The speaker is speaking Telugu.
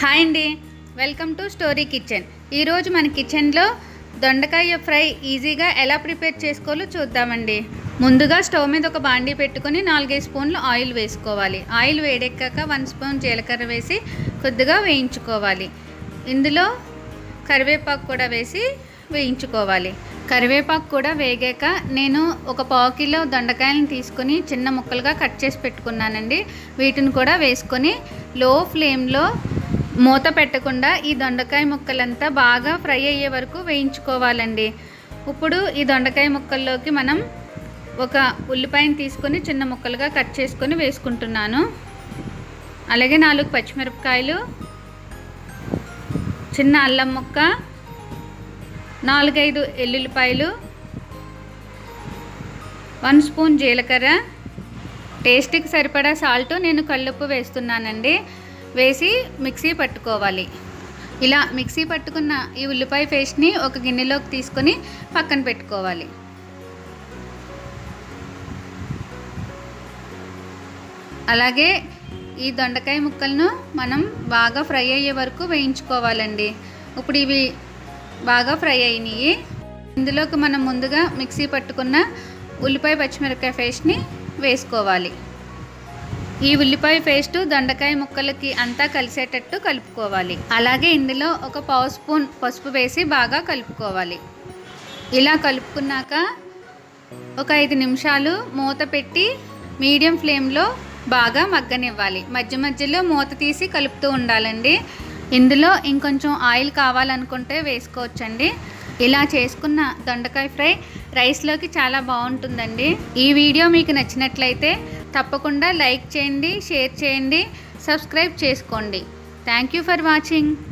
హాయ్ అండి వెల్కమ్ టు స్టోరీ కిచెన్ ఈరోజు మన కిచెన్లో దొండకాయ ఫ్రై ఈజీగా ఎలా ప్రిపేర్ చేసుకోవాలో చూద్దామండి ముందుగా స్టవ్ మీద ఒక బాండీ పెట్టుకొని నాలుగైదు స్పూన్లు ఆయిల్ వేసుకోవాలి ఆయిల్ వేడెక్కాక వన్ స్పూన్ జీలకర్ర వేసి కొద్దిగా వేయించుకోవాలి ఇందులో కరివేపాకు కూడా వేసి వేయించుకోవాలి కరివేపాకు కూడా వేగాక నేను ఒక పావు కిలో దొండకాయలను తీసుకొని చిన్న ముక్కలుగా కట్ చేసి పెట్టుకున్నానండి వీటిని కూడా వేసుకొని లో ఫ్లేమ్లో మూత పెట్టకుండా ఈ దొండకాయ ముక్కలంతా బాగా ఫ్రై అయ్యే వరకు వేయించుకోవాలండి ఇప్పుడు ఈ దొండకాయ ముక్కల్లోకి మనం ఒక ఉల్లిపాయను తీసుకొని చిన్న ముక్కలుగా కట్ చేసుకొని వేసుకుంటున్నాను అలాగే నాలుగు పచ్చిమిరపకాయలు చిన్న అల్లం ముక్క నాలుగైదు ఎల్లుల్లిపాయలు వన్ స్పూన్ జీలకర్ర టేస్ట్కి సరిపడా సాల్ట్ నేను కల్లుప్పు వేస్తున్నానండి వేసి మిక్సీ పట్టుకోవాలి ఇలా మిక్సీ పట్టుకున్న ఈ ఉల్లిపాయ పేస్ట్ని ఒక గిన్నెలోకి తీసుకొని పక్కన పెట్టుకోవాలి అలాగే ఈ దొండకాయ ముక్కలను మనం బాగా ఫ్రై అయ్యే వరకు వేయించుకోవాలండి ఇప్పుడు ఇవి బాగా ఫ్రై అయినాయి ఇందులోకి మనం ముందుగా మిక్సీ పట్టుకున్న ఉల్లిపాయ పచ్చిమిరపకాయ పేస్ట్ని వేసుకోవాలి ఈ ఉల్లిపాయ పేస్ట్ దొండకాయ ముక్కలకి అంతా కలిసేటట్టు కలుపుకోవాలి అలాగే ఇందులో ఒక పావు స్పూన్ పసుపు వేసి బాగా కలుపుకోవాలి ఇలా కలుపుకున్నాక ఒక ఐదు నిమిషాలు మూత పెట్టి మీడియం ఫ్లేమ్లో బాగా మగ్గనివ్వాలి మధ్య మధ్యలో మూత తీసి కలుపుతూ ఉండాలండి ఇందులో ఇంకొంచెం ఆయిల్ కావాలనుకుంటే వేసుకోవచ్చండి ఇలా చేసుకున్న దొండకాయ ఫ్రై రైస్లోకి చాలా బాగుంటుందండి ఈ వీడియో మీకు నచ్చినట్లయితే తప్పకుండా లైక్ చేయండి షేర్ చేయండి సబ్స్క్రైబ్ చేసుకోండి థ్యాంక్ యూ ఫర్ వాచింగ్